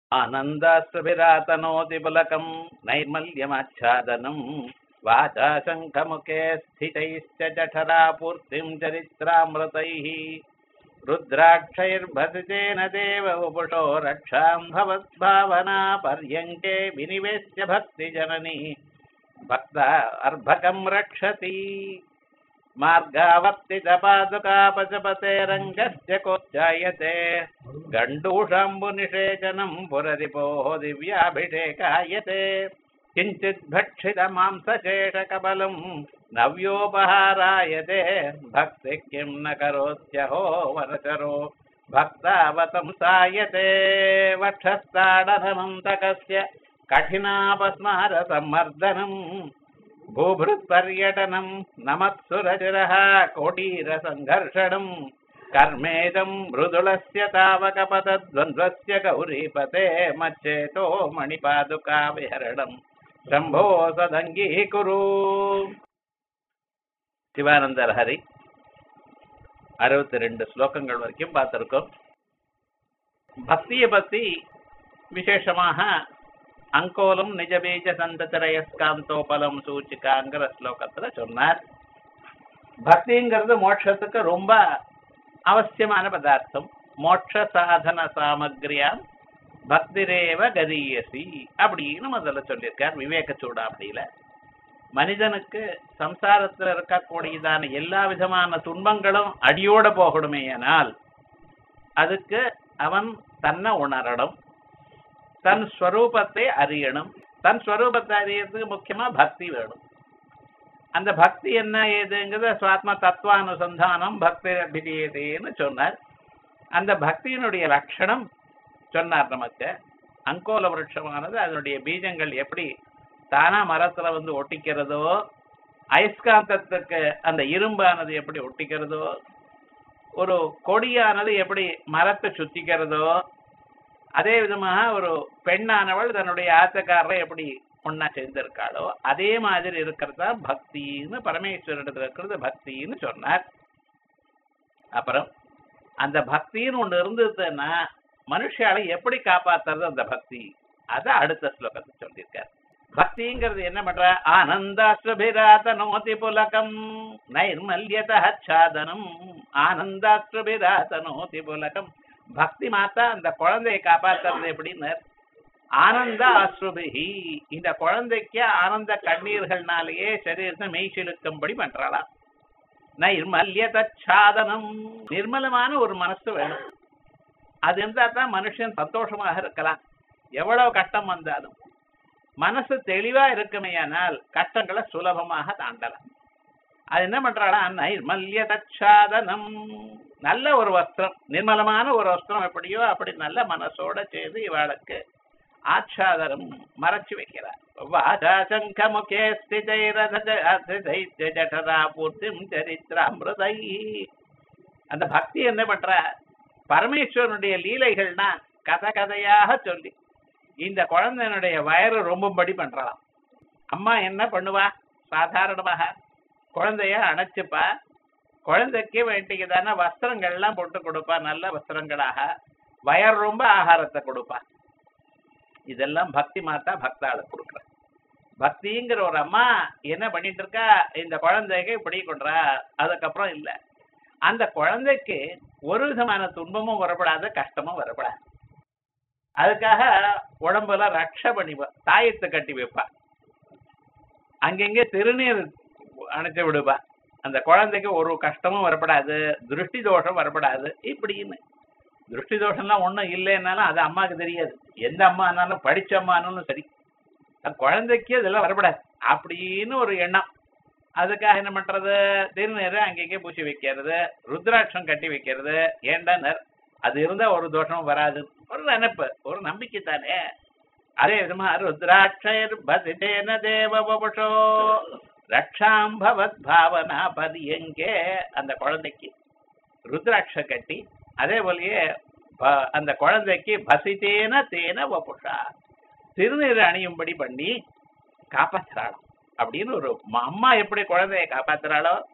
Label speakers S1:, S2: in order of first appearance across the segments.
S1: आनन्दाश्रुभिरातनोति पुलकम् नैर्मल्यमाच्छादनम् वाचा शङ्खमुखे स्थितैश्च जठरापूर्तिम् चरित्रामृतैः रुद्राक्षैर्भसितेन देव वपुषो रक्षाम् भवद्भावना पर्यङ्के विनिवेश्य भक्तिजननी भक्त अर्भकम् रक्षति मार्गावर्तितपादुकापचपते रङ्गस्य कोच्चायते गण्डूषाम्बुनिषेचनम् पुररिपोः दिव्याभिषेकायते किञ्चित् भक्षितमांसशेषकबलम् नव्योपहारायते भक्तिः किं न करोत्यहो वरचरो भक्तावतंसायते वक्षस्ताडनमन्तकस्य कठिनापस्मारसम्मर्दनम् भूभृत्पर्यटनम् नमत्सुरचिरः कोटीरसङ्घर्षणम् कर्मेदम् मृदुलस्य तावकपतद्वन्द्वस्य गौरीपते मच्चेतो मणिपादुका विहरणम् शम्भो सदङ्गीकुरु சிவானந்தர் ஹரி அறுபத்தி ரெண்டு ஸ்லோகங்கள் வரைக்கும் பார்த்திருக்கோம் பக்தியை பத்தி விசேஷமாக அங்கோலம் நிஜபீஜ சந்ததிரயஸ்காந்தோபலம் சூச்சிகாங்கிற ஸ்லோகத்துல சொன்னார் பக்திங்கிறது மோட்சத்துக்கு ரொம்ப அவசியமான பதார்த்தம் மோட்ச சாதன சாமக்ரியாம் பக்திரேவ கதீயசி அப்படின்னு முதல்ல சொல்லியிருக்கார் விவேக சூடாமணியில மனிதனுக்கு சம்சாரத்தில் இருக்கக்கூடியதான எல்லா விதமான துன்பங்களும் அடியோட போகணுமேயானால் அதுக்கு அவன் தன்னை உணரணும் தன் ஸ்வரூபத்தை அறியணும் தன் ஸ்வரூபத்தை அறியறதுக்கு முக்கியமா பக்தி வேணும் அந்த பக்தி என்ன ஏதுங்கிறத சுவாத்ம தத்துவானுசந்தானம் பக்தி அபிதீயதேன்னு சொன்னார் அந்த பக்தியினுடைய லட்சணம் சொன்னார் நமக்கு அங்கோல விருட்சமானது அதனுடைய பீஜங்கள் எப்படி தானா மரத்துல வந்து ஒட்டிக்கிறதோ அயஸ்காந்தத்துக்கு அந்த இரும்பானது எப்படி ஒட்டிக்கிறதோ ஒரு கொடியானது எப்படி மரத்தை சுத்திக்கிறதோ அதே விதமாக ஒரு பெண்ணானவள் தன்னுடைய ஆத்தக்காரரை எப்படி ஒன்னா சேர்ந்திருக்காளோ அதே மாதிரி இருக்கிறது தான் பக்தின்னு பரமேஸ்வரிடத்துல இருக்கிறது பக்தின்னு சொன்னார் அப்புறம் அந்த பக்தின்னு ஒண்ணு இருந்ததுன்னா மனுஷாலை எப்படி காப்பாத்துறது அந்த பக்தி அத அடுத்த ஸ்லோகத்தை சொல்லியிருக்கார் பக்திங்கிறது என்ன பண்ற ஆனந்தாஸ்வபிராத நோதி புலகம் நைர்மல்யதாச்சாதனம் ஆனந்தாஸ்வபிராத நோதி புலகம் பக்தி மாத்தா அந்த குழந்தையை காப்பாத்துறது எப்படின்னு ஆனந்த அஸ்ருபிஹி இந்த குழந்தைக்கு ஆனந்த கண்ணீர்கள்னாலேயே சரீரத்தை மெய்சிலுக்கும்படி பண்றாளாம் நைர்மல்யதாச்சாதனம் நிர்மலமான ஒரு மனசு வேணும் அது இருந்தா தான் மனுஷன் சந்தோஷமாக இருக்கலாம் எவ்வளவு கஷ்டம் வந்தாலும் மனசு தெளிவா இருக்குமேயானால் கஷ்டங்களை சுலபமாக தாண்டலாம் அது என்ன பண்றாளா நைர்மல்ய தச்சாதனம் நல்ல ஒரு வஸ்திரம் நிர்மலமான ஒரு வஸ்திரம் எப்படியோ அப்படி நல்ல மனசோட செய்து இவாளுக்கு ஆச்சாதனம் மறைச்சு வைக்கிறார் வாஜா சங்க முகே ஸ்திதைரதா பூர்த்திம் சரித்திராமிருதை அந்த பக்தி என்ன பண்ற பரமேஸ்வரனுடைய லீலைகள்னா கதை கதையாக சொல்லி இந்த குழந்தையினுடைய வயறு ரொம்பபடி பண்றலாம் அம்மா என்ன பண்ணுவா சாதாரணமாக குழந்தைய அணைச்சுப்பா குழந்தைக்கு வேண்டியதான வஸ்திரங்கள்லாம் போட்டு கொடுப்பா நல்ல வஸ்திரங்களாக வயர் ரொம்ப ஆகாரத்தை கொடுப்பா இதெல்லாம் பக்தி மாத்தா பக்தாளுக்கு கொடுக்குற பக்திங்கிற ஒரு அம்மா என்ன பண்ணிட்டு இருக்கா இந்த குழந்தைக்கு இப்படி கொண்டா அதுக்கப்புறம் இல்ல அந்த குழந்தைக்கு ஒரு விதமான துன்பமும் வரப்படாது கஷ்டமும் வரப்படாது அதுக்காக உடம்புல ரக்ஷ பண்ணிப்பா தாயத்தை கட்டி வைப்பா அங்கங்க திருநீர் அணைச்சு விடுப்பா அந்த குழந்தைக்கு ஒரு கஷ்டமும் வரப்படாது திருஷ்டி தோஷம் வரப்படாது இப்படின்னு திருஷ்டி தோஷம்லாம் ஒன்றும் இல்லைன்னாலும் அது அம்மாவுக்கு தெரியாது எந்த அம்மானாலும் படிச்ச அம்மானாலும் சரி அது குழந்தைக்கு இதெல்லாம் வரப்படாது அப்படின்னு ஒரு எண்ணம் அதுக்காக என்ன பண்றது திருநீரை அங்கங்கே பூசி வைக்கிறது ருத்ராட்சம் கட்டி வைக்கிறது ஏண்டானர் அது இருந்தா ஒரு தோஷமும் வராது ஒரு நினைப்பு ஒரு நம்பிக்கை தானே அதே விதமா ருத்ராட்சர் பதிதேன தேவ வபுஷோ ரக்ஷாம் பவத் பாவனா பதியங்கே அந்த குழந்தைக்கு ருத்ராட்ச கட்டி அதே போலயே ப- அந்த குழந்தைக்கு பசித்தேன தேன வபுஷா திருநீர் அணியும்படி பண்ணி காப்பாத்துறாளாம் அப்படின்னு ஒரு ம- அம்மா எப்படி குழந்தைய காப்பாத்துறாளோ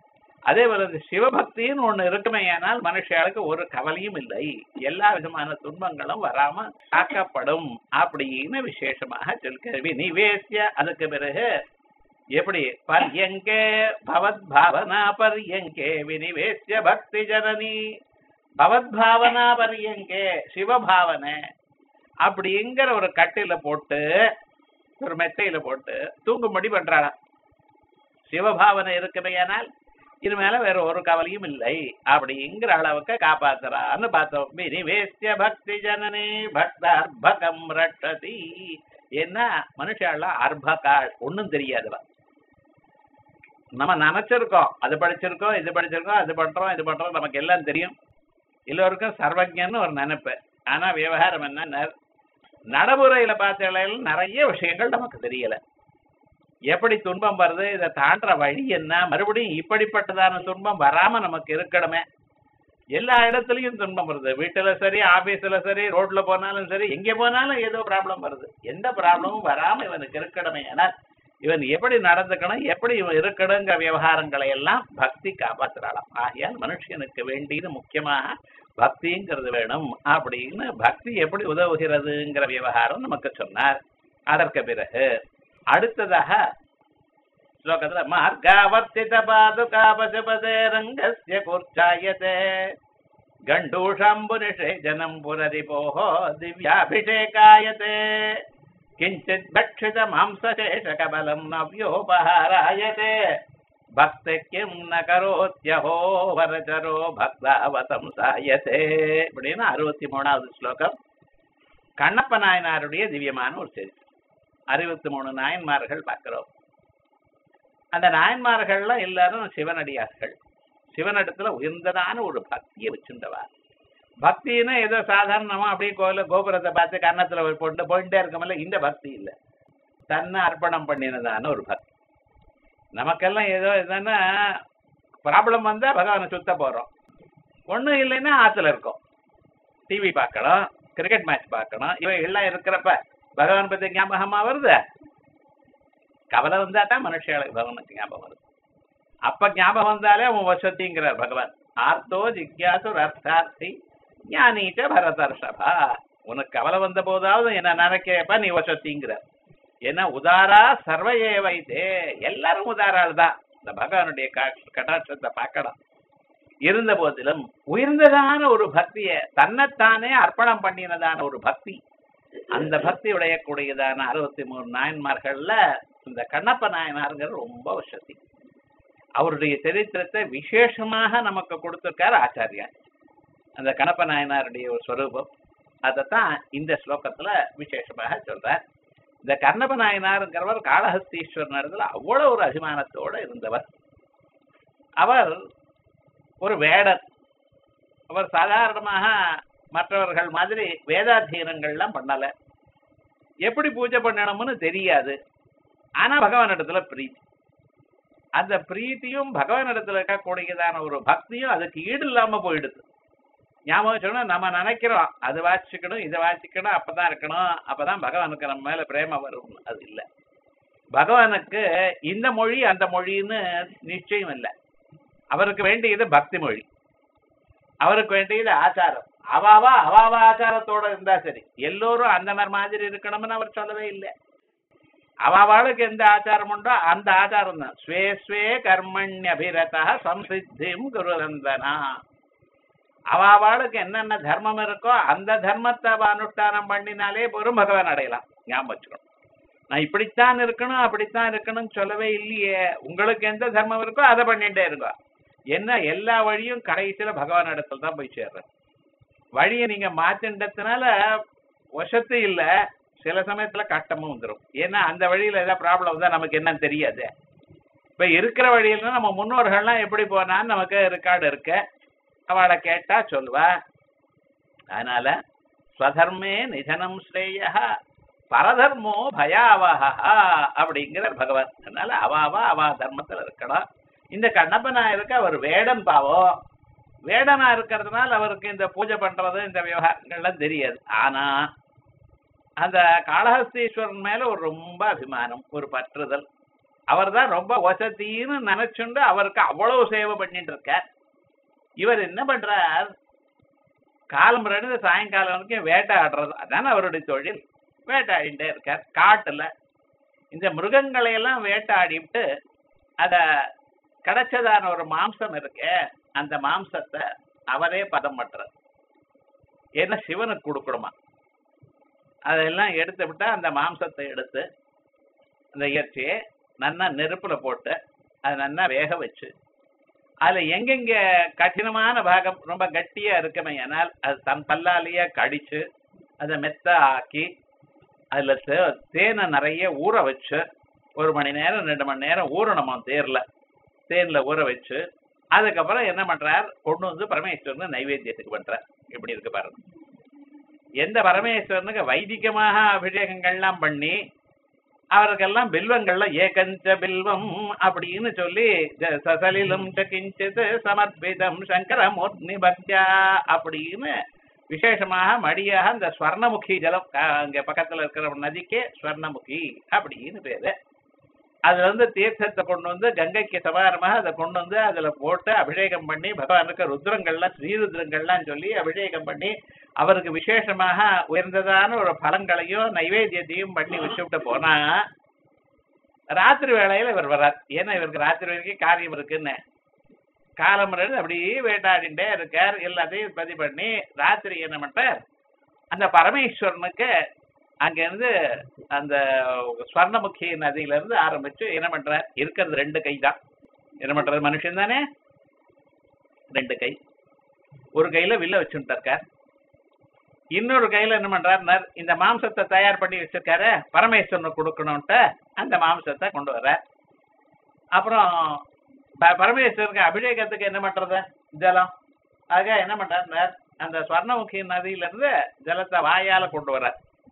S1: அதே போல இந்த சிவபக்தின்னு ஒண்ணு இருக்குமே ஆனால் மனுஷர்களுக்கு ஒரு கவலையும் இல்லை எல்லா விதமான துன்பங்களும் வராம காக்கப்படும் அப்படின்னு விசேஷமாக சொல்கிறது நிவேசிய அதுக்கு பிறகு எப்படி பர்யங்கே பவத் பாவனா பர்யங்கே வினிவேசிய பக்தி ஜனனி பவத் பாவனா பர்யங்கே சிவபாவனை அப்படிங்கிற ஒரு கட்டில போட்டு ஒரு மெத்தையில போட்டு தூங்கும்படி பண்றாளாம் சிவபாவனை இருக்குமையானால் இது மேல வேற ஒரு கவலையும் இல்லை அப்படிங்கிற அளவுக்கு காப்பாத்துறான்னு பார்த்தோம் வினிவேசிய பக்தி ஜனனி பக்த அர்பகம் ரட்சதி என்ன மனுஷாலாம் அர்பகாள் ஒண்ணும் தெரியாதவ நம்ம நினைச்சிருக்கோம் அது படிச்சிருக்கோம் இது படிச்சிருக்கோம் அது பண்றோம் இது பண்றோம் நமக்கு எல்லாம் தெரியும் எல்லோருக்கும் சர்வஜன்னு ஒரு நினைப்பு ஆனா விவகாரம் என்ன நடைமுறையில பார்த்த நிறைய விஷயங்கள் நமக்கு தெரியல எப்படி துன்பம் வருது இதை தாண்டுற வழி என்ன மறுபடியும் இப்படிப்பட்டதான துன்பம் வராம நமக்கு இருக்கணுமே எல்லா இடத்துலயும் துன்பம் வருது வீட்டுல சரி ஆபீஸ்ல சரி ரோட்ல போனாலும் சரி எங்க போனாலும் ஏதோ ப்ராப்ளம் வருது எந்த ப்ராப்ளமும் வராம இவனுக்கு இருக்கணுமே ஏன்னா இவன் எப்படி நடந்துக்கணும் எப்படி இவன் இருக்கணுங்கிற விவகாரங்களை எல்லாம் பக்தி காப்பாத்துறாளாம் ஆகையால் மனுஷனுக்கு வேண்டியது முக்கியமாக பக்திங்கிறது வேணும் அப்படின்னு பக்தி எப்படி உதவுகிறதுங்கிற விவகாரம் நமக்கு சொன்னார் அதற்கு பிறகு அடுத்ததாக ஸ்லோகத்துல மார்காவர்த்தித பாதுகா பசுபதே ரங்கஸ்ய கூர்ச்சாயதே கண்டூஷாம்பு நிஷேஜனம் புரதிபோஹோ திவ்யாபிஷேகாயதே கிஞ்சித் பக்ஷித மாம்சசேஷகபலம் நவ்யோபஹாராயதே பக்தி கிம் ந கரோத்யஹோ வரச்சரோ பக்தாவதம் சாயதே அப்படின்னு அறுபத்தி மூணாவது ஸ்லோகம் கண்ணப்ப நாயனாருடைய திவ்யமான ஒரு செய்தி அறுபத்தி மூணு நாயன்மார்கள் பார்க்கிறோம் அந்த நாயன்மார்கள்ல எல்லாரும் சிவனடியார்கள் சிவனிடத்துல உயர்ந்ததான ஒரு பக்தியை வச்சிருந்தவா பக்தின்னா ஏதோ சாதாரணமா அப்படியே கோயில கோபுரத்தை பார்த்து கன்னத்துல ஒரு போட்டு போயிட்டே இருக்கமில்ல இந்த பக்தி இல்ல தன்னை அர்ப்பணம் பண்ணினதான ஒரு பக்தி நமக்கெல்லாம் ஏதோ என்னன்னா ப்ராப்ளம் வந்தா பகவானை சுத்த போறோம் ஒண்ணும் இல்லைன்னா ஆத்துல இருக்கோம் டிவி பார்க்கணும் கிரிக்கெட் மேட்ச் பார்க்கணும் இவ எல்லாம் இருக்கிறப்ப பகவான் பத்தி ஞாபகமா வருது கவலை வந்தா தான் மனுஷங்களுக்கு பகவானுக்கு ஞாபகம் வருது அப்ப ஞாபகம் வந்தாலே அவன் வசதிங்கிறார் பகவான் ஆர்த்தோ ஜிக்யாசு அர்த்தார்த்தி ஞானீச்ச பரதர்ஷபா உனக்கு கவலை வந்த போதாவது என்ன நினைக்கப்ப நீ வசதிங்கிறார் ஏன்னா உதாரா சர்வையே வைத்தே எல்லாரும் உதாரால் தான் இந்த பகவானுடைய கட்டாட்சத்தை பார்க்கலாம் இருந்த போதிலும் உயர்ந்ததான ஒரு பக்திய தன்னைத்தானே அர்ப்பணம் பண்ணினதான ஒரு பக்தி அந்த பக்தி உடையக்கூடியதான அறுபத்தி மூணு நாயன்மார்கள்ல இந்த கண்ணப்ப நாயனாருங்கிற ரொம்ப வசதி அவருடைய சரித்திரத்தை விசேஷமாக நமக்கு கொடுத்திருக்காரு ஆச்சாரியார் அந்த கணப்ப நாயனாருடைய ஒரு ஸ்வரூபம் அதைத்தான் இந்த ஸ்லோகத்துல விசேஷமாக சொல்றார் இந்த கர்ணப நாயனாருங்கிறவர் காளஹஸ்தீஸ்வரன் இடத்துல அவ்வளவு ஒரு அபிமானத்தோட இருந்தவர் அவர் ஒரு வேடர் அவர் சாதாரணமாக மற்றவர்கள் மாதிரி வேதாத்தியனங்கள்லாம் பண்ணல எப்படி பூஜை பண்ணணும்னு தெரியாது ஆனா பகவான் இடத்துல பிரீத்தி அந்த பிரீத்தியும் பகவான் இடத்துல இருக்கக்கூடியதான ஒரு பக்தியும் அதுக்கு ஈடு இல்லாம போயிடுது ஞாபகம் சொன்னா நம்ம நினைக்கிறோம் அது வாசிக்கணும் இதை வாசிக்கணும் அப்பதான் இருக்கணும் அப்பதான் பகவானுக்கு நம்ம மேல பிரேம வரும் அது இல்லை பகவானுக்கு இந்த மொழி அந்த மொழின்னு நிச்சயம் இல்லை அவருக்கு வேண்டியது பக்தி மொழி அவருக்கு வேண்டியது ஆச்சாரம் அவாவா அவாவா ஆச்சாரத்தோட இருந்தா சரி எல்லோரும் அந்த மாதிரி இருக்கணும்னு அவர் சொல்லவே இல்லை அவாவாளுக்கு எந்த ஆச்சாரம் உண்டோ அந்த ஆச்சாரம் தான் ஸ்வே ஸ்வே கர்மண்யபிரதா சம்சித்திம் குருநந்தனா அவாவாளுக்கு என்னென்ன தர்மம் இருக்கோ அந்த தர்மத்தை அவ அனுஷ்டானம் பண்ணினாலே போரும் பகவான் அடையலாம் ஞாபகம் வச்சுக்கணும் நான் இப்படித்தான் இருக்கணும் அப்படித்தான் இருக்கணும்னு சொல்லவே இல்லையே உங்களுக்கு எந்த தர்மம் இருக்கோ அதை பண்ணிட்டே இருக்கோ என்ன எல்லா வழியும் கடைசியில பகவான் இடத்துல தான் போய் சேர்ற வழியை நீங்க மாத்தின்றதுனால வசத்து இல்ல சில சமயத்துல கட்டமும் வந்துடும் ஏன்னா அந்த வழியில ஏதாவது ப்ராப்ளம் வந்தா நமக்கு என்னன்னு தெரியாது இப்ப இருக்கிற வழியில நம்ம முன்னோர்கள்லாம் எப்படி போனான்னு நமக்கு ரெக்கார்டு இருக்கு அவளை கேட்டா சொல்லுவா அதனால ஸ்வதர்மே நிதனம் ஸ்ரேய பரதர்மோ பயாவஹா அப்படிங்கிற பகவான் அதனால அவாவா அவா தர்மத்துல இருக்கணும் இந்த கண்ணப்ப நாயருக்கு அவர் வேடன் பாவம் வேடனா இருக்கிறதுனால அவருக்கு இந்த பூஜை பண்றது இந்த விவகாரங்கள்லாம் தெரியாது ஆனா அந்த காளஹஸ்தீஸ்வரன் மேல ஒரு ரொம்ப அபிமானம் ஒரு பற்றுதல் அவர் தான் ரொம்ப வசதின்னு நினைச்சுண்டு அவருக்கு அவ்வளவு சேவை பண்ணிட்டு இருக்கார் இவர் என்ன பண்றார் காலம் ரெண்டு சாயங்காலம் வரைக்கும் வேட்டையாடுறது அதானே அவருடைய தொழில் வேட்டையாடிட்டே இருக்கார் காட்டுல இந்த மிருகங்களை எல்லாம் வேட்டையாடிட்டு அத கிடைச்சதான ஒரு மாம்சம் இருக்கே அந்த மாம்சத்தை அவரே பதம் பண்றார் ஏன்னா சிவனுக்கு கொடுக்கணுமா அதெல்லாம் எடுத்து விட்டா அந்த மாம்சத்தை எடுத்து அந்த இறைச்சியை நல்லா நெருப்புல போட்டு அதை நல்லா வேக வச்சு அதுல எங்கெங்க கடினமான பாகம் ரொம்ப கட்டியா இருக்குமே ஆனால் அது தன் பல்லாலேயே கடிச்சு அதை மெத்த ஆக்கி அதுல தே- தேனை நிறைய ஊற வச்சு ஒரு மணி நேரம் ரெண்டு மணி நேரம் ஊறணுமா தேர்ல தேன்ல ஊற வச்சு அதுக்கப்புறம் என்ன பண்றார் கொண்டு வந்து பரமேஸ்வரன் நைவேத்தியத்துக்கு பண்றார் இப்படி இருக்கு பாருங்க எந்த பரமேஸ்வரனுக்கு வைதிகமாக அபிஷேகங்கள்லாம் பண்ணி அவருக்கெல்லாம் பில்வங்கள்ல ஏகஞ்ச பில்வம் அப்படின்னு சொல்லி ஜ- சசலிலும் ச கிஞ்சித் சமர்ப்பிதம் சங்கரமூர்த்தி பக்தியா அப்படின்னு விசேஷமாக மடியாக அந்த ஸ்வர்ணமுகி ஜலம் அஹ், அங்க பக்கத்துல இருக்கிற ஒரு நதிக்கே ஸ்வர்ணமுகி அப்படின்னு பேரு அதுல வந்து தீர்த்தத்தை கொண்டு வந்து கங்கைக்கு சமாரமாக அதை கொண்டு வந்து அதுல போட்டு அபிஷேகம் பண்ணி பகவானுக்கு ருத்ரங்கள்லாம் ஸ்ரீருத்ரங்கள்லாம் சொல்லி அபிஷேகம் பண்ணி அவருக்கு விசேஷமாக உயர்ந்ததான ஒரு பலங்களையும் நைவேத்தியத்தையும் பண்ணி வச்சுட்டு போனா ராத்திரி வேளையில இவர் வர்றார் ஏன்னா இவருக்கு ராத்திரி வரைக்கும் காரியம் இருக்குன்னு காலம் அப்படியே வேட்டாடிண்டே இருக்கார் எல்லாத்தையும் பதி பண்ணி ராத்திரி என்ன பண்றார் அந்த பரமேஸ்வரனுக்கு அங்கிருந்து அந்த ஸ்வர்ணமுகி நதியில இருந்து ஆரம்பிச்சு என்ன பண்றார் இருக்கிறது ரெண்டு கை தான் என்ன பண்றது மனுஷன் தானே ரெண்டு கை ஒரு கையில வில்ல வச்சுட்டு இருக்கார் இன்னொரு கையில என்ன பண்றாருன்னார் இந்த மாம்சத்தை தயார் பண்ணி வச்சிருக்காரு பரமேஸ்வரனுக்கு கொடுக்கணும்ட்டு அந்த மாம்சத்தை கொண்டு வர அப்புறம் ப- பரமேஸ்வரனுக்கு அபிஷேகத்துக்கு என்ன பண்றது ஜலம் ஆக என்ன பண்றாருன்னார் அந்த ஸ்வர்ணமுகி நதியில இருந்து ஜலத்தை வாயால கொண்டு வர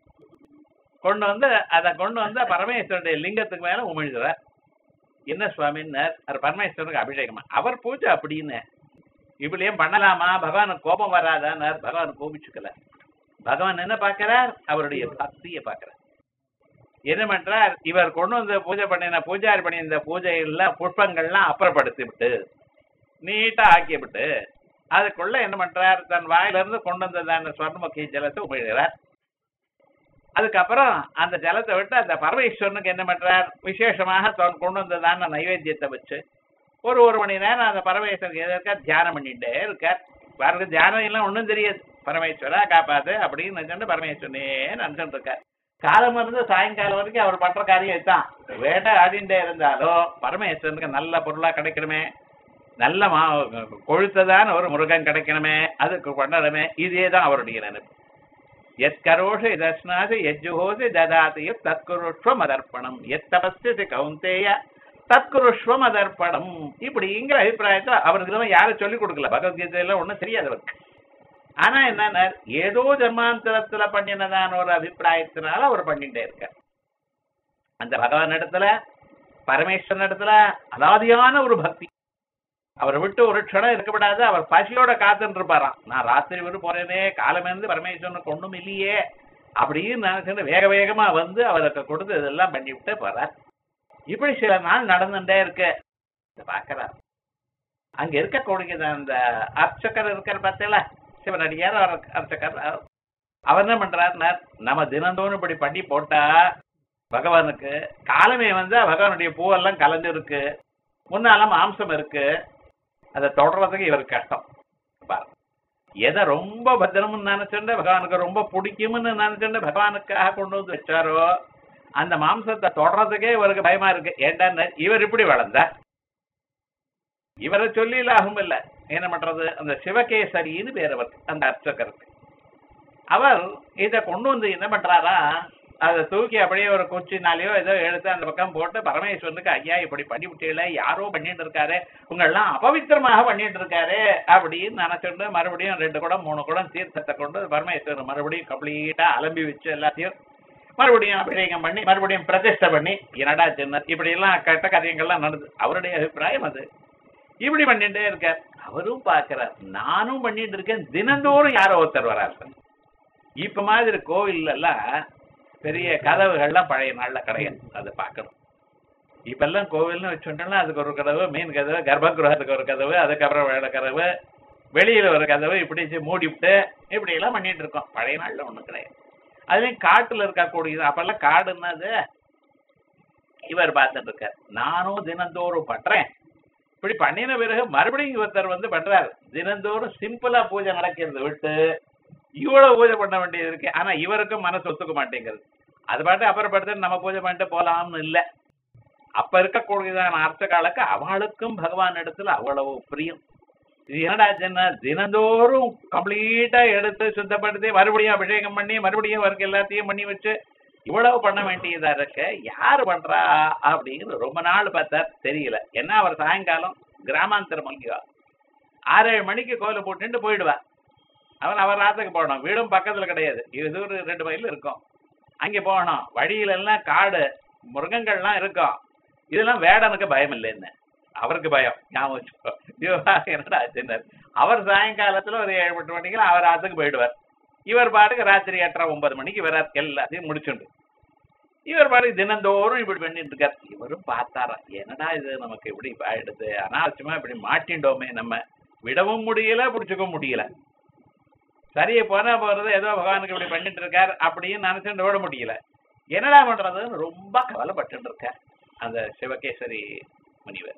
S1: கொண்டு வந்து அதை கொண்டு வந்து பரமேஸ்வரனுடைய லிங்கத்துக்கு மேல உமிழ்கிறார் என்ன சுவாமின்னார் அவர் பரமேஸ்வரனுக்கு அபிஷேகமா அவர் பூஜை அப்படின்னு இப்படியும் பண்ணலாமா பகவானுக்கு கோபம் வராதான்னார் பகவான் கோபிச்சுக்கல பகவான் என்ன பார்க்கிறார் அவருடைய பக்தியை பார்க்கிறார் என்ன பண்றார் இவர் கொண்டு வந்து பூஜை பண்ணின பூஜாரி பண்ணியிருந்த பூஜைகள்லாம் புஷ்பங்கள்லாம் அப்புறப்படுத்தி விட்டு நீட்டா ஆக்கி விட்டு அதுக்குள்ள என்ன பண்றார் தன் வாயில இருந்து கொண்டு வந்ததான ஸ்வர்ணமுகி ஜலத்தை உமிழ்கிறார் அதுக்கப்புறம் அந்த ஜலத்தை விட்டு அந்த பரமேஸ்வரனுக்கு என்ன பண்றார் விசேஷமாக தான் கொண்டு வந்ததான நைவேத்தியத்தை வச்சு ஒரு ஒரு மணி நேரம் அந்த பரமேஸ்வரனுக்கு எதற்கா தியானம் பண்ணிட்டே இருக்கார் பாருங்க தியானம் எல்லாம் ஒண்ணும் தெரியாது பரமேஸ்வரா காப்பாத்து அப்படின்னு நினைச்சுட்டு பரமேஸ்வரனே நினைச்சுட்டு இருக்கார் காலம் இருந்து சாயங்காலம் வரைக்கும் அவர் பண்ற காரியம் இதுதான் வேட்டை ஆடிண்டே இருந்தாலும் பரமேஸ்வரனுக்கு நல்ல பொருளா கிடைக்கணுமே நல்ல மா கொழுத்ததான ஒரு முருகன் கிடைக்கணுமே அதுக்கு பண்ணணுமே இதே தான் அவருடைய நினைப்பு எத் கரோஷ இதஸ்னாசி எஜ்ஜுஹோசி ததாதி தற்குருஷ்வம் அதர்ப்பணம் எத் தபஸ்தி கௌந்தேய தற்குருஷ்வம் அதர்ப்பணம் இப்படிங்கிற அபிப்பிராயத்தை அவருக்கு இதெல்லாம் யாரும் சொல்லிக் கொடுக்கல பகவத்கீதையில ஒண்ணும் தெரியாது அவருக்கு ஆனா என்ன ஏதோ ஜன்மாந்தரத்துல பண்ணினதான ஒரு அபிப்பிராயத்தினால அவர் பண்ணிட்டே இருக்கார் அந்த பகவான் இடத்துல பரமேஸ்வரன் இடத்துல அலாதியான ஒரு பக்தி அவரை விட்டு ஒரு க்ஷணம் இருக்கப்படாது அவர் பசியோட காத்துட்டு இருப்பாராம் நான் ராத்திரி விட்டு போறேனே காலமேந்து பரமேஸ்வரனுக்கு ஒண்ணும் இல்லையே அப்படின்னு நினைச்சுட்டு வேக வேகமா வந்து அவருக்கு கொடுத்து இதெல்லாம் பண்ணி விட்டு போறார் இப்படி சில நாள் நடந்துட்டே இருக்கு இத பாக்குறார் அங்க இருக்கக்கூடிய அந்த அர்ச்சகர் இருக்கிற பார்த்தீங்களா சிவனடியார் அவர் அர்ச்சகர் அவர் என்ன பண்றாருன்னா நம்ம தினந்தோறும் இப்படி பண்ணி போட்டா பகவானுக்கு காலமே வந்து பகவானுடைய பூவெல்லாம் கலந்து இருக்கு முன்னால மாம்சம் இருக்கு அதை தொடர்றதுக்கு இவருக்கு கஷ்டம் பாருங்க எதை ரொம்ப பத்திரம்னு நினைச்சுட்டு பகவானுக்கு ரொம்ப பிடிக்கும்னு நினைச்சுட்டு பகவானுக்காக கொண்டு வந்து வச்சாரோ அந்த மாம்சத்தை தொடர்றதுக்கே இவருக்கு பயமா இருக்கு ஏன்டா இவர் இப்படி வளர்ந்தார் இவரை சொல்லி லாபம் இல்ல என்ன பண்றது அந்த சிவகேசரின்னு பேர் அவர் அந்த அர்ச்சகருக்கு அவர் இதை கொண்டு வந்து என்ன பண்றாரா அதை தூக்கி அப்படியே ஒரு குச்சினாலேயோ ஏதோ எடுத்து அந்த பக்கம் போட்டு பரமேஸ்வரனுக்கு ஐயா இப்படி பண்ணி விட்டீங்களே யாரோ பண்ணிட்டு இருக்காரு உங்கெல்லாம் அபவித்திரமாக பண்ணிட்டு இருக்காரு அப்படின்னு நினைச்சுட்டு மறுபடியும் ரெண்டு குடம் மூணு குடம் தீர்த்தத்தை கொண்டு பரமேஸ்வரன் மறுபடியும் கம்ப்ளீட்டா அலம்பி வச்சு எல்லாத்தையும் மறுபடியும் அபிஷேகம் பண்ணி மறுபடியும் பிரதிஷ்டை பண்ணி என்னடா சின்ன இப்படி எல்லாம் கட்ட காரியங்கள்லாம் நடந்து அவருடைய அபிப்பிராயம் அது இப்படி பண்ணிட்டே இருக்கார் அவரும் பார்க்கிறார் நானும் பண்ணிட்டு இருக்கேன் தினந்தோறும் யாரோ ஒருத்தர் வராரு இப்ப மாதிரி கோவில் எல்லாம் பெரிய கதவுகள்லாம் பழைய நாள்ல கிடையாது அதை பார்க்கணும் இப்பெல்லாம் கோவில்னு வச்சுட்டோம்னா அதுக்கு ஒரு கதவு மீன் கதவு கர்ப்பகிரகத்துக்கு ஒரு கதவு அதுக்கப்புறம் வேலை கதவு வெளியில ஒரு கதவு இப்படி வச்சு மூடிவிட்டு இப்படி எல்லாம் பண்ணிட்டு இருக்கோம் பழைய நாள்ல ஒண்ணும் கிடையாது அதுலயும் காட்டுல இருக்கக்கூடியது அப்பெல்லாம் காடுன்னது இவர் பார்த்துட்டு இருக்கார் நானும் தினந்தோறும் பண்றேன் இப்படி பண்ணின பிறகு மறுபடியும் ஒருத்தர் வந்து பண்றாரு தினந்தோறும் சிம்பிளா பூஜை நடக்கிறது விட்டு இவ்வளவு பூஜை பண்ண வேண்டியது இருக்கு ஆனா இவருக்கும் மனசு ஒத்துக்க மாட்டேங்கிறது அது பாட்டு அப்புறப்படுத்து நம்ம பூஜை பண்ணிட்டு போலாம்னு இல்ல அப்ப இருக்கக்கூடியதான அர்த்தகாலுக்கு அவளுக்கும் பகவான் இடத்துல அவ்வளவு பிரியம் இது என்னடா சின்ன தினந்தோறும் கம்ப்ளீட்டா எடுத்து சுத்தப்படுத்தி மறுபடியும் அபிஷேகம் பண்ணி மறுபடியும் அவருக்கு எல்லாத்தையும் பண்ணி வச்சு இவ்வளவு பண்ண வேண்டியதா இருக்கு யாரு பண்றா அப்படின்னு ரொம்ப நாள் பார்த்தா தெரியல ஏன்னா அவர் சாயங்காலம் கிராமாந்தர மல்லிகா ஆறு ஏழு மணிக்கு கோயிலை போட்டுட்டு போயிடுவா அவன் அவர் ராத்துக்கு போகணும் வீடும் பக்கத்துல கிடையாது இது ஒரு ரெண்டு மைல் இருக்கும் அங்கே போகணும் வழியில எல்லாம் காடு மிருகங்கள்லாம் இருக்கும் இதெல்லாம் வேடனுக்கு பயம் இல்லைன்னு அவருக்கு பயம் ஞாபகம் வச்சுக்கோ ஐயோ, என்னடா ஆச்சுன்னாரு. அவர் சாயங்காலத்துல ஒரு ஏழு எட்டு மணிக்கு அவர் ஆத்துக்கு போயிடுவார் இவர் பாட்டுக்கு ராத்திரி எட்டரை ஒன்பது மணிக்கு வரார் எல்லாத்தையும் முடிச்சுண்டு இவர் பாட்டுக்கு தினந்தோறும் இப்படி பண்ணிட்டு இருக்கார் இவரும் பார்த்தாரா என்னடா இது நமக்கு இப்படி ஆயிடுது அனாவசியமா இப்படி மாட்டிண்டோமே நம்ம விடவும் முடியல பிடிச்சிக்கவும் முடியல சரியா போனா போறது ஏதோ பகவானுக்கு இப்படி பண்ணிட்டு இருக்கார் அப்படின்னு நினைச்சுட்டு விட முடியல என்னடா பண்றதுன்னு ரொம்ப கவலைப்பட்டு இருக்கார் அந்த சிவகேசரி முனிவர்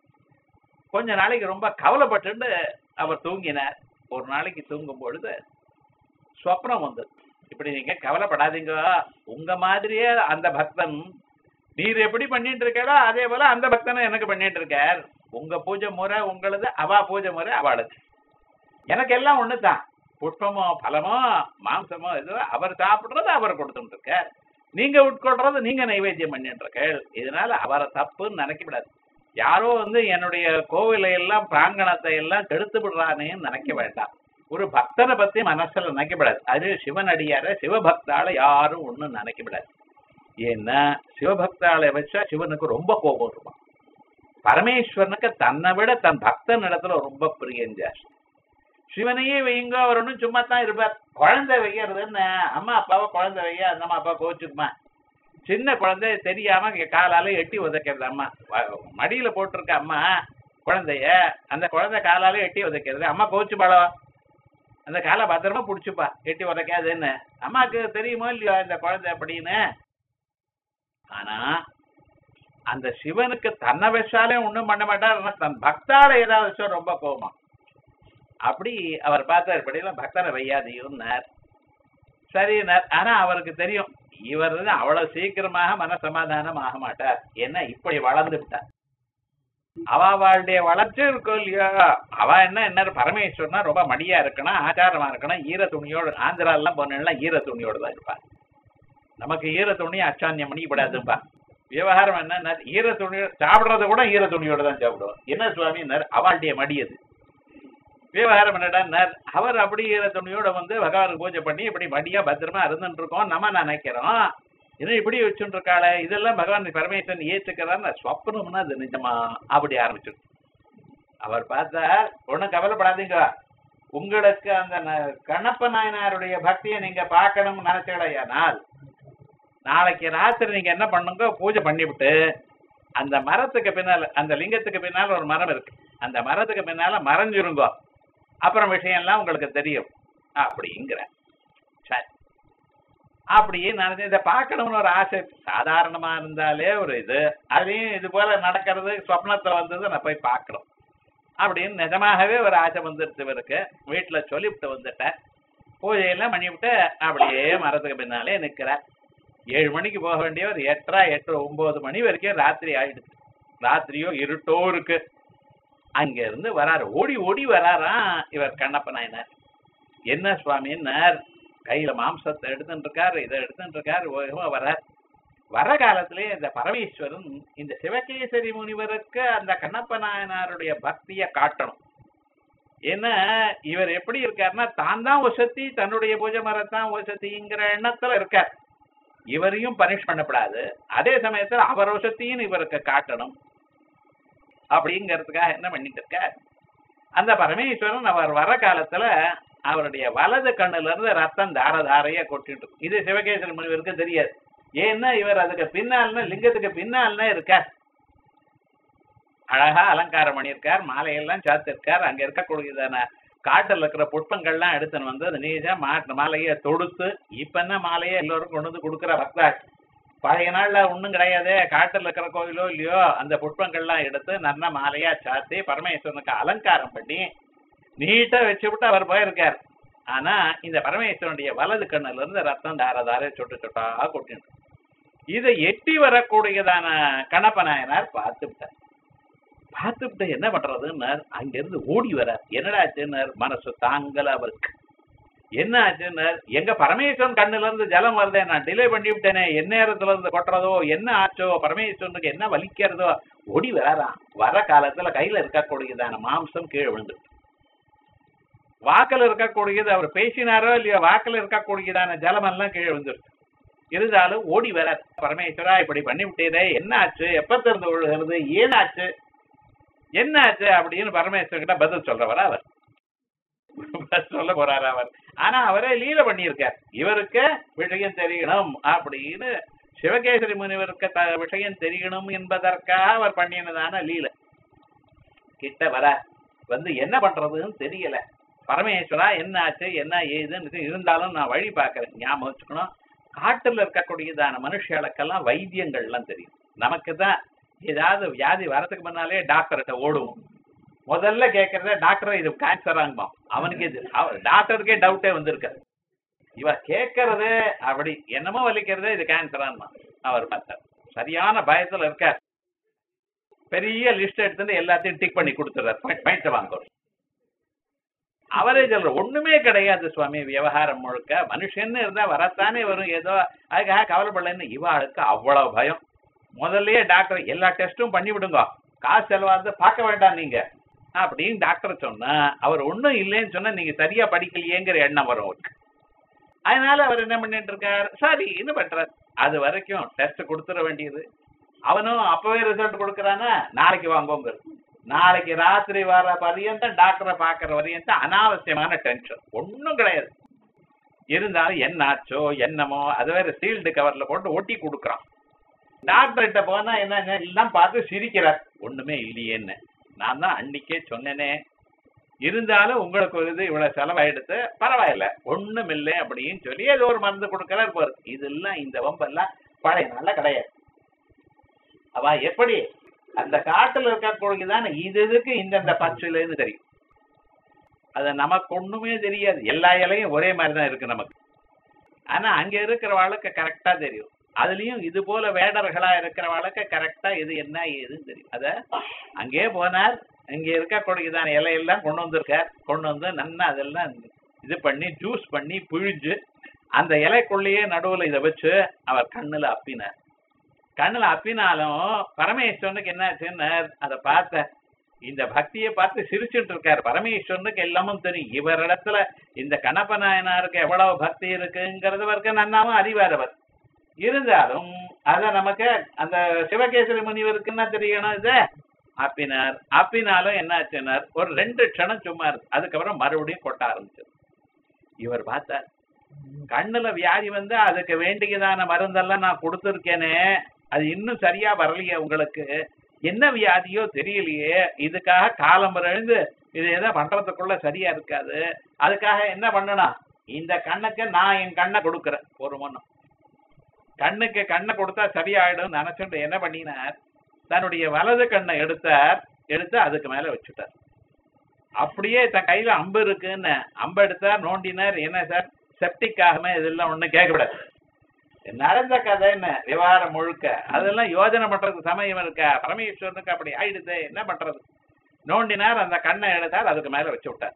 S1: கொஞ்ச நாளைக்கு ரொம்ப கவலைப்பட்டு அவர் தூங்கினார் ஒரு நாளைக்கு தூங்கும் பொழுது சொப்னம் வந்தது இப்படி நீங்க கவலைப்படாதீங்க உங்க மாதிரியே அந்த பக்தன் நீர் எப்படி பண்ணிட்டு இருக்கீங்களோ அதே போல அந்த பக்தனும் எனக்கு பண்ணிட்டு இருக்கார் உங்க பூஜை முறை உங்களது அவா பூஜை முறை அவளது எனக்கு எல்லாம் ஒண்ணுதான் புஷ்பமோ பழமோ மாംசமோ இதுவோ அவர் சாப்பிடுறது அவர் கொடுத்துட்டு இருக்கார் நீங்க உட்கொள்றது நீங்க நைவேத்தியம் பண்ணிட்டு இருக்கீள் இதனால அவரை தப்புன்னு நினைக்கக்கூடாது யாரோ வந்து என்னுடைய கோவிலை எல்லாம் பிராங்கணத்தை எல்லாம் கெடுத்து விடுறானேன்னு நினைக்க வேண்டாம் ஒரு பக்தனை பத்தி மனசுல நினைக்கப்படாது அது சிவனடியார சிவபக்தால யாரும் ஒண்ணும் நினைக்கப்படாது ஏன்னா சிவபக்தாளை வச்சா சிவனுக்கு ரொம்ப கோபம் இருக்கும் பரமேஸ்வரனுக்கு தன்னை விட தன் பக்தன் இடத்துல ரொம்ப பிரியம் ஜாஸ்தி சிவனையே வையுங்க அவர் ஒன்றும் சும்மா தான் இருப்பார் குழந்தை வைக்கிறதுன்னு அம்மா அப்பாவை குழந்தை வைய அந்த அம்மா அப்பா கோச்சுக்குமா சின்ன குழந்தை தெரியாம இங்க காலால எட்டி உதைக்கிறது அம்மா வ- மடியில போட்டிருக்க அம்மா குழந்தைய அந்த குழந்தை காலால எட்டி உதைக்கிறது அம்மா கோச்சு பழம் அந்த காலை பத்திரமா புடிச்சுப்பா எட்டி உதைக்காதுன்னு அம்மாக்கு தெரியுமோ இல்லையோ இந்த குழந்தை அப்படின்னு ஆனா அந்த சிவனுக்கு தன்னை வச்சாலே ஒண்ணும் பண்ண மாட்டார் ஆனா தன் பக்தால ஏதாவது வச்சா ரொம்ப கோபம் அப்படி அவர் பார்த்தார் இப்படியெல்லாம் பக்தனை வையாதையும்னார் சரினார் ஆனா அவருக்கு தெரியும் இவர் வந்து அவ்வளவு சீக்கிரமாக மனசமாதானம் ஆக மாட்டார் என்ன இப்படி வளர்ந்து விட்டார் அவ அவளுடைய வளர்ச்சி இருக்கும் இல்லையா அவ என்ன என்ன பரமேஸ்வரனா ரொம்ப மடியா இருக்கணும் ஆச்சாரமா இருக்கணும் ஈர துணியோடு ஆந்திரா எல்லாம் போனா ஈர துணியோட தான் இருப்பா நமக்கு ஈர துணி அச்சான்யம் பண்ணிப்படாதுப்பா விவகாரம் என்ன ஈர துணி சாப்பிடுறத கூட ஈர துணியோட தான் சாப்பிடுவோம் என்ன சுவாமி அவளுடைய மடி அது விவகாரம் என்னடா அவர் அப்படி ஈர துணியோட வந்து பகவானுக்கு பூஜை பண்ணி இப்படி மடியா பத்திரமா இருந்துட்டு இருக்கோம் நம்ம நினைக்கிறோம் இன்னும் இப்படி வச்சுட்டு இருக்காளே இதெல்லாம் பகவான் பரமேஸ்வரன் ஏத்துக்கிறான்னு ஸ்வப்னம்னா அது நிஜமா அப்படி ஆரம்பிச்சிடும் அவர் பார்த்தா ஒண்ணும் கவலைப்படாதீங்க உங்களுக்கு அந்த ந- கண்ணப்ப நாயனாருடைய பக்தியை நீங்க பார்க்கணும்னு நினைச்சடையானால் நாளைக்கு ராத்திரி நீங்க என்ன பண்ணுங்க பூஜை பண்ணிவிட்டு அந்த மரத்துக்கு பின்னால அந்த லிங்கத்துக்கு பின்னால ஒரு மரம் இருக்கு அந்த மரத்துக்கு பின்னால மறைஞ்சிருங்க அப்புறம் விஷயம்லாம் உங்களுக்கு தெரியும் அப்படிங்கிற சரி அப்படியே நினைச்சு இதை பார்க்கணும்னு ஒரு ஆசை சாதாரணமா இருந்தாலே ஒரு இது அதையும் இது போல நடக்கிறது சொப்னத்துல வந்தது நான் போய் பார்க்கணும் அப்படின்னு நிஜமாகவே ஒரு ஆசை வந்துருச்சு இவருக்கு வீட்டுல சொல்லிவிட்டு வந்துட்டேன் பூஜையெல்லாம் பண்ணிவிட்டு அப்படியே மரத்துக்கு பின்னாலே நிக்கிறார் ஏழு மணிக்கு போக வேண்டிய ஒரு எட்டரை எட்டு ஒன்பது மணி வரைக்கும் ராத்திரி ஆயிடுச்சு ராத்திரியோ இருட்டோ இருக்கு அங்க இருந்து வராரு ஓடி ஓடி வராராம் இவர் கண்ணப்ப நாயனார் என்ன சுவாமின்னார் கையில மாம்சத்தை எடுத்துட்டு இருக்காரு இதை எடுத்துட்டு இருக்காரு வேகமா வரார் வர காலத்திலே இந்த பரமேஸ்வரன் இந்த சிவகேசரி முனிவருக்கு அந்த கண்ணப்ப நாயனாருடைய பக்தியை காட்டணும் ஏன்னா இவர் எப்படி இருக்காருன்னா தான் தான் வசதி தன்னுடைய பூஜை மரத்தான் வசதிங்கிற எண்ணத்துல இருக்கார் இவரையும் பனிஷ் பண்ணப்படாது அதே சமயத்துல அவர் வசத்தையும் இவருக்கு காட்டணும் அப்படிங்கிறதுக்காக என்ன பண்ணிட்டு இருக்கார் அந்த பரமேஸ்வரன் அவர் வர காலத்துல அவருடைய வலது கண்ணுல இருந்து ரத்தம் தார தாரையா கொட்டிட்டு இருக்கும். இது சிவகேசரி முனிவருக்கு தெரியாது ஏன்னா இவர் அதுக்கு பின்னால்னா லிங்கத்துக்கு பின்னால்னா இருக்கார் அழகா அலங்காரம் பண்ணியிருக்கார் மாலையெல்லாம் சாத்திருக்கார் அங்க இருக்கக்கூடியதான காட்டுல இருக்கிற புஷ்பங்கள்லாம் எடுத்துன்னு வந்து அது நீஜா மாட்டு மாலையை தொடுத்து இப்ப என்ன மாலையை எல்லோரும் கொண்டு வந்து கொடுக்குற பக்தா பழைய நாள்ல ஒண்ணும் கிடையாது காட்டுல இருக்கிற கோயிலோ இல்லையோ அந்த புஷ்பங்கள்லாம் எடுத்து நல்ல மாலையா சாத்தி பரமேஸ்வரனுக்கு அலங்காரம் பண்ணி நீட்டா வச்சு விட்டு அவர் போயிருக்கார் ஆனா இந்த பரமேஸ்வரனுடைய வலது கண்ணுல இருந்து ரத்தம் தார தார சொட்டு சொட்டா கொட்டிட்டு இதை எட்டி வரக்கூடியதான கணப்ப நாயனார் பார்த்து விட்டார் பார்த்து விட்டு என்ன பண்றதுன்னார் அங்கிருந்து ஓடி வரார் என்னடா ஆச்சுன்னார் மனசு தாங்கல அவருக்கு என்ன ஆச்சுன்னார் எங்க பரமேஸ்வரன் கண்ணுல இருந்து ஜலம் வருதே நான் டிலே பண்ணி விட்டேனே என்ன நேரத்துல இருந்து கொட்டுறதோ என்ன ஆச்சோ பரமேஸ்வரனுக்கு என்ன வலிக்கிறதோ ஓடி வராராம் வர காலத்துல கையில இருக்கக்கூடியதான மாம்சம் கீழே விழுந்துட்டு வாக்கில் இருக்கக்கூடியது அவர் பேசினாரோ இல்லையோ வாக்கில் இருக்கக்கூடியதான ஜலம் எல்லாம் கீழே விழுந்துருச்சு இருந்தாலும் ஓடி வர பரமேஸ்வரா இப்படி பண்ணி விட்டீரே என்ன ஆச்சு எப்ப திறந்து விழுகிறது ஏனாச்சு என்ன ஆச்சு அப்படின்னு பரமேஸ்வரன் கிட்ட பதில் சொல்றவரா அவர் பதில் சொல்ல போறாரு அவர் ஆனா அவரே லீல பண்ணியிருக்கார் இவருக்கு விஷயம் தெரியணும் அப்படின்னு சிவகேசரி முனிவருக்கு த விஷயம் தெரியணும் என்பதற்காக அவர் பண்ணினதான லீல கிட்ட வர வந்து என்ன பண்றதுன்னு தெரியல பரமேஸ்வரா என்ன ஆச்சு என்ன ஏதுன்னு இருந்தாலும் நான் வழி பார்க்கறேன் ஞாபகம் வச்சுக்கணும் காட்டுல இருக்கக்கூடியதான மனுஷர்களுக்கெல்லாம் வைத்தியங்கள்லாம் தெரியும் நமக்கு தான் ஏதாவது வியாதி வரதுக்கு முன்னாலே டாக்டர்கிட்ட ஓடுவோம் முதல்ல கேட்கறத டாக்டர் இது கேன்சர் ஆகுமா அவனுக்கு இது அவர் டாக்டருக்கே டவுட்டே வந்திருக்காரு இவ கேட்கறது அப்படி என்னமோ வலிக்கிறதே இது கேன்சர் ஆகுமா அவர் பார்த்தார் சரியான பயத்துல இருக்கார் பெரிய லிஸ்ட் எடுத்துட்டு எல்லாத்தையும் டிக் பண்ணி கொடுத்துறாரு பாயிண்ட் வாங்க அவரே சொல்ற ஒண்ணுமே கிடையாது சுவாமி விவகாரம் முழுக்க மனுஷன்னு இருந்தா வரத்தானே வரும் ஏதோ அதுக்காக கவலைப்படலன்னு இவாளுக்கு அவ்வளவு பயம் முதல்லயே டாக்டர் எல்லா டெஸ்டும் பண்ணி விடுங்க காசு செலவாது பார்க்க வேண்டாம் நீங்க அப்படின்னு டாக்டர் சொன்னா அவர் ஒண்ணும் இல்லைன்னு சொன்னா நீங்க சரியா படிக்கலையேங்கிற எண்ணம் வரும் அவருக்கு அதனால அவர் என்ன பண்ணிட்டு இருக்கார் சரி என்ன பண்றார் அது வரைக்கும் டெஸ்ட் கொடுத்துட வேண்டியது அவனும் அப்பவே ரிசல்ட் கொடுக்கறானா நாளைக்கு வாங்குவோங்கிறது நாளைக்கு ராத்திரி வர பரியந்தம் டாக்டரை பாக்குற வரையும் அனாவசியமான டென்ஷன் ஒண்ணும் கிடையாது இருந்தாலும் என்ன ஆச்சோ என்னமோ அது வேற சீல்டு கவர்ல போட்டு ஒட்டி கொடுக்குறான் டாக்டர்கிட்ட போனா என்ன எல்லாம் பார்த்து சிரிக்கிறார் ஒண்ணுமே இல்லையேன்னு நான் தான் அன்னைக்கே சொன்னேனே இருந்தாலும் உங்களுக்கு ஒரு இது இவ்வளவு செலவாயிடுத்து பரவாயில்ல ஒண்ணும் இல்லை அப்படின்னு சொல்லி ஏதோ ஒரு மருந்து கொடுக்கறாரு போறது இதெல்லாம் இந்த வம்பெல்லாம் பழைய நாள்ல கிடையாது அவ எப்படி அந்த காட்டுல இருக்கக்கூடியதான இது இதுக்கு இந்தந்த பச்சுலன்னு தெரியும் அது நமக்கு ஒண்ணுமே தெரியாது எல்லா இலையும் ஒரே மாதிரி தான் இருக்கு நமக்கு ஆனா அங்க இருக்கிறவாளுக்கு கரெக்டா தெரியும் அதுலயும் இது போல வேடர்களா இருக்கிறவாளுக்கு கரெக்டா இது என்ன ஏதுன்னு தெரியும் அத அங்கே போனார் இங்க இருக்கக்கூடியதான இலையெல்லாம் கொண்டு வந்திருக்கார் கொண்டு வந்து நன்னா அதெல்லாம் இது பண்ணி ஜூஸ் பண்ணி பிழிஞ்சு அந்த இலைக்குள்ளேயே நடுவுல இதை வச்சு அவர் கண்ணுல அப்பினார் கண்ணுல அப்பினாலும் பரமேஸ்வரனுக்கு என்னாச்சுன்னு அதை பார்த்த இந்த பக்தியை பார்த்து சிரிச்சுட்டு இருக்காரு பரமேஸ்வரனுக்கு எல்லாமும் தெரியும் இவரிடத்துல இந்த கணப்ப நாயனாருக்கு எவ்வளவு பக்தி இருக்குங்கிறது வரைக்கும் நன்னாவும் அறிவார் அவர் இருந்தாலும் அத நமக்கு அந்த சிவகேசரி முனிவருக்கு என்ன தெரியணும் இது அப்பினார் அப்பினாலும் என்ன ஆச்சுனார் ஒரு ரெண்டு க்ஷணம் சும்மா இருக்கு அதுக்கப்புறம் மறுபடியும் கொட்ட ஆரம்பிச்சது இவர் பார்த்தார் கண்ணுல வியாதி வந்து அதுக்கு வேண்டியதான மருந்தெல்லாம் நான் கொடுத்துருக்கேனே அது இன்னும் சரியா வரலையே உங்களுக்கு என்ன வியாதியோ தெரியலையே இதுக்காக காலம் எழுந்து இது எதை பண்றதுக்குள்ள சரியா இருக்காது அதுக்காக என்ன பண்ணணும் இந்த கண்ணுக்கு நான் என் கண்ணை கொடுக்கறேன் ஒரு மண்ணும் கண்ணுக்கு கண்ணை கொடுத்தா சரியாயிடும் நினைச்சுட்டு என்ன பண்ணினார் தன்னுடைய வலது கண்ணை எடுத்தார் எடுத்து அதுக்கு மேல வச்சுட்டார் அப்படியே தன் கையில அம்பு இருக்குன்னு அம்பு எடுத்தார் நோண்டினார் என்ன சார் செப்டிக் ஆகாம இதெல்லாம் ஒண்ணும் கேட்கக்கூடாது நடந்த கதை என்ன விவகாரம் முழுக்க அதெல்லாம் யோஜனை பண்றதுக்கு சமயம் இருக்கா பரமேஸ்வரனுக்கு அப்படி ஆயிடுது என்ன பண்றது நோண்டினார் அந்த கண்ணை எடுத்தார் அதுக்கு மேல வச்சு விட்டார்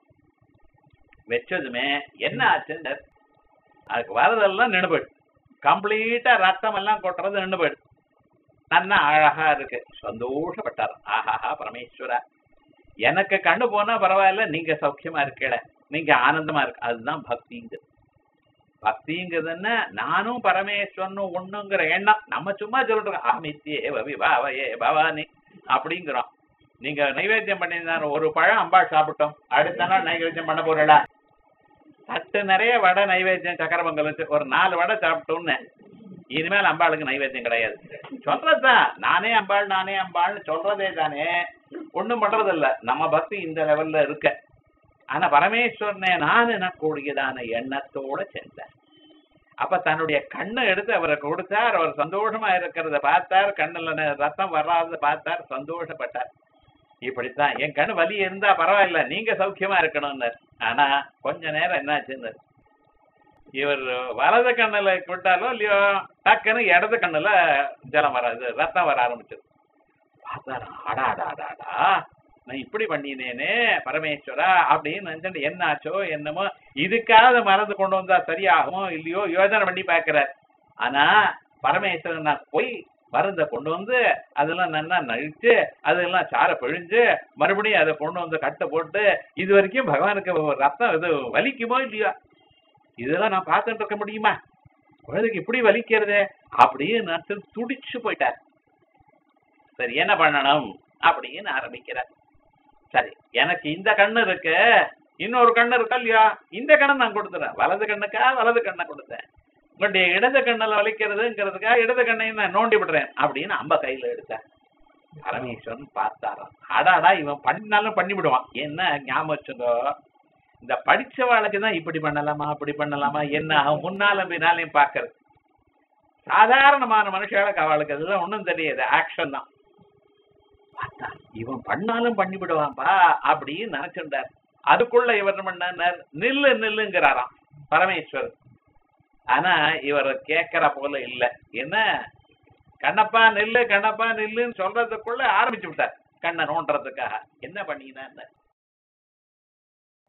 S1: வச்சதுமே என்ன ஆச்சுன்னு அதுக்கு வரதெல்லாம் நின்று போயிடு கம்ப்ளீட்டா ரத்தம் எல்லாம் கொட்டுறது நின்று போயிடு நன்னா அழகா இருக்கு சந்தோஷப்பட்டார் ஆஹாஹா பரமேஸ்வரா எனக்கு கண்ணு போனா பரவாயில்ல நீங்க சௌக்கியமா இருக்கல நீங்க ஆனந்தமா இருக்கு அதுதான் பக்திங்கிறது பக்திங்கிறதுன்னா நானும் பரமேஸ்வரனும் ஒண்ணுங்கிற எண்ணம் நம்ம சும்மா சொல்றோம் அமித்யே விபாவையே பவானி அப்படிங்கிறோம் நீங்க நைவேத்தியம் பண்ணியிருந்தாரு ஒரு பழம் அம்பாள் சாப்பிட்டோம் அடுத்த நாள் நைவேத்தியம் பண்ண போறடா தட்டு நிறைய வடை நைவேத்தியம் சக்கரபொங்கல் வச்சு ஒரு நாலு வடை சாப்பிட்டோம்னு இனிமேல் அம்பாளுக்கு நைவேத்தியம் கிடையாது சொல்றதுதான் நானே அம்பாள் நானே அம்பாள்னு சொல்றதே தானே ஒண்ணும் பண்றது இல்ல நம்ம பக்தி இந்த லெவல்ல இருக்க ஆனா பரமேஸ்வரனை நான் எனக்கூடியதான எண்ணத்தோட செஞ்சார் அப்ப தன்னுடைய கண்ணை எடுத்து அவரை கொடுத்தார் அவர் சந்தோஷமா இருக்கிறத பார்த்தார் கண்ணுல ந- ரத்தம் வராத பார்த்தார் சந்தோஷப்பட்டார் இப்படித்தான் என் கண்ணு வலி இருந்தா பரவாயில்ல நீங்க சௌக்கியமா இருக்கணும்னு ஆனா கொஞ்ச நேரம் என்னாச்சுன்னு இவர் வலது கண்ணுல விட்டாலோ இல்லையோ டக்குன்னு இடது கண்ணுல ஜலம் வராது ரத்தம் வர ஆரம்பிச்சது பார்த்தாரு அடா அடா அடா, அடா நான் இப்படி பண்ணினேனே பரமேஸ்வரா அப்படின்னு நினைச்சுட்டு என்ன ஆச்சோ என்னமோ இதுக்காவது மறந்து கொண்டு வந்தா சரியாகுமோ இல்லையோ யோசனை பண்ணி பார்க்கிறார் ஆனா பரமேஸ்வரன் நான் போய் மருந்தை கொண்டு வந்து அதெல்லாம் நல்லா நழிச்சு அதெல்லாம் சார பிழிஞ்சு மறுபடியும் அதை கொண்டு வந்து கட்டை போட்டு இது வரைக்கும் பகவானுக்கு ரத்தம் இது வலிக்குமோ இல்லையோ இதெல்லாம் நான் பார்த்துட்டு இருக்க முடியுமா குழந்தைக்கு இப்படி வலிக்கிறதே அப்படின்னு நினைச்சு துடிச்சு போயிட்டார் சரி என்ன பண்ணணும் அப்படின்னு ஆரம்பிக்கிறார் சரி எனக்கு இந்த கண்ணு இருக்கு இன்னொரு கண்ணு இருக்கா இல்லையா இந்த கண்ணை நான் கொடுத்துறேன் வலது கண்ணுக்கா வலது கண்ணை கொடுத்தேன் உங்களுடைய இடது கண்ணில் வலிக்கிறதுங்கிறதுக்காக இடது கண்ணையும் நான் நோண்டி விடுறேன் அப்படின்னு அம்ப கையில எடுத்தேன் பரமேஸ்வரன் பார்த்தாராம் அடாடா இவன் பண்ணினாலும் பண்ணி விடுவான் என்ன ஞாபகம் வச்சுக்கோ இந்த படிச்சவாளுக்கு தான் இப்படி பண்ணலாமா அப்படி பண்ணலாமா என்ன ஆகும் முன்னாலும் பின்னாலையும் பார்க்கறது சாதாரணமான மனுஷாளுக்கு அவளுக்கு அதெல்லாம் ஒண்ணும் தெரியாது ஆக்ஷன் தான் பார்த்தா இவன் பண்ணாலும் பண்ணி விடுவான்பா அப்படின்னு நினைச்சிருந்தார் அதுக்குள்ள இவர் என்ன பண்ணார் நில்லு நில்லுங்கிறாராம் பரமேஸ்வரர் ஆனா இவர் கேட்கிற போல இல்ல என்ன கண்ணப்பா நில்லு கண்ணப்பா நில்லுன்னு சொல்றதுக்குள்ள ஆரம்பிச்சு விட்டார் கண்ணை நோண்டுறதுக்காக என்ன பண்ணினார்